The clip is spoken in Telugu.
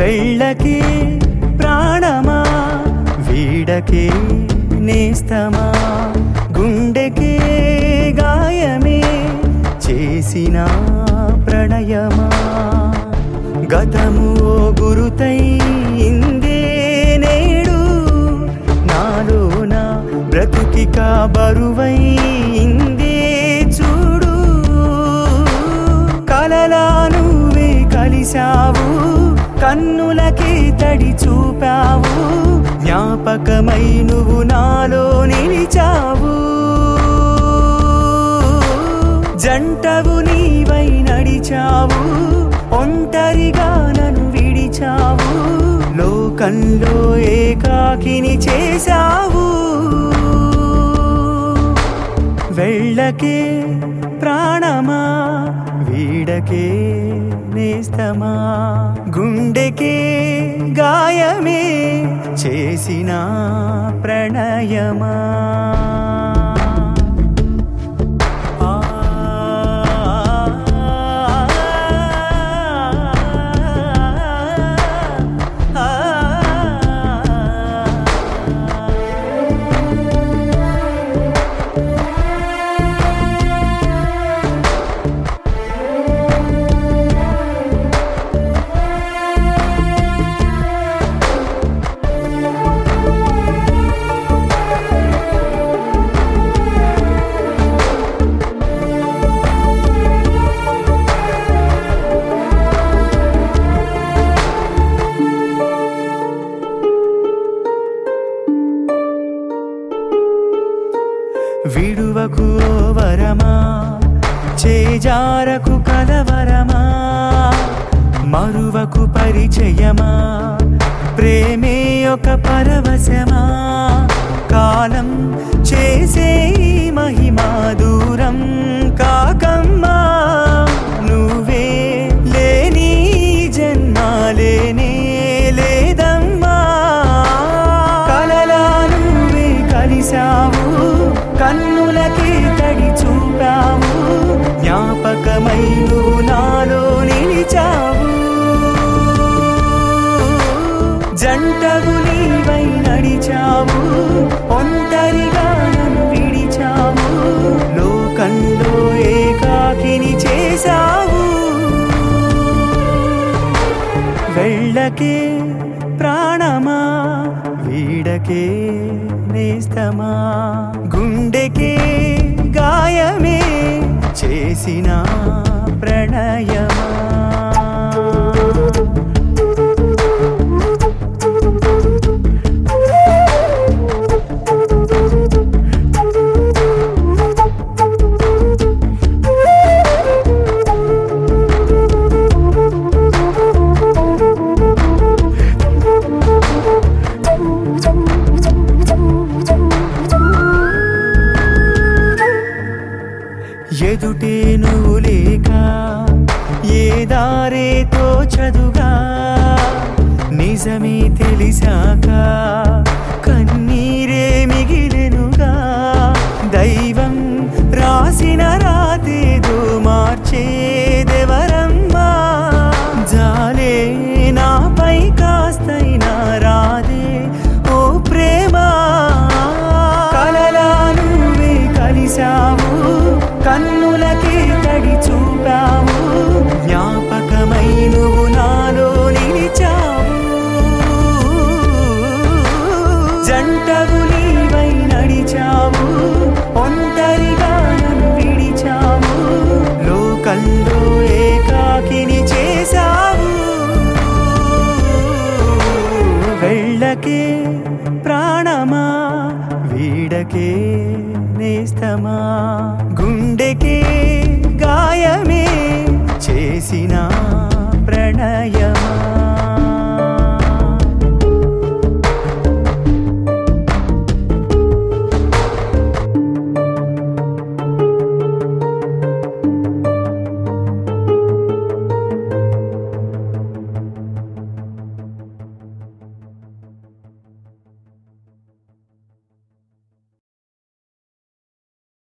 వెళ్ళకే ప్రాణమా వీడకే నేస్తమా గుండెకే గాయమే చేసిన ప్రణయమా గతము ఓ గురుతై ఇందే నేడు నాలోన బ్రతుకిక బరువై ఇందే చూడు కలలా నువ్వే కలిశావు కన్నులకి తడి చూపావు జ్ఞాపకమై నువ్వు నాలో నిలిచావు జంటవు నీవై నడిచావు ఒంటరిగా నన్ను విడిచావు లోకంలో ఏకాకిని చేశావు వెళ్ళకే ప్రాణమా వీడకే నేస్తమా గుండెకే గాయమే చేసిన ప్రణయమా ఆ విడువకు ఓ వరమా చేజారకు కలవరమా మరువకు పరిచయమా ప్రేమే ఒక పరవశమా కాలం చేసే ఈ మహిమా దూరం కాకమ్మా నువ్వే లేని జన్మాలేనే లేదమ్మా కలలా నువ్వే కలిశావు కన్నులకి తడి చూపావు జ్ఞాపకమై నువ్వు నాలో నిలిచావు జంటవు నీవై నడిచావు ఒంటరిగా నన్ను విడిచావు లోకంలో ఏకాకిని చేశావు వెళ్ళకే ప్రాణమా వీడకే నేస్తమా గుండెకే గాయమే చేసిన ప్రణయమా ఎదుటే నువ్వు లేక ఏ దారేతో చదుగా నిజమే తెలిసాక కన్నీరే మిగిలెనుగా దైవం రాసిన రాతేదో మార్చేదెవరమ్మా జాలే నాపై కాస్తైనా రాదే ఓ ప్రేమ కలలా నువ్వే కలిశావు కన్నులకి తడి చూపావు జ్ఞాపకమై నువ్వు నాలో నిలిచావు జంటవు నీవై నడిచావు ఒంటరిగా నన్ను విడిచావు లోకంలో ఏకాకిని చేశావు వెళ్ళకే ప్రాణమా వీడకే నేస్తమా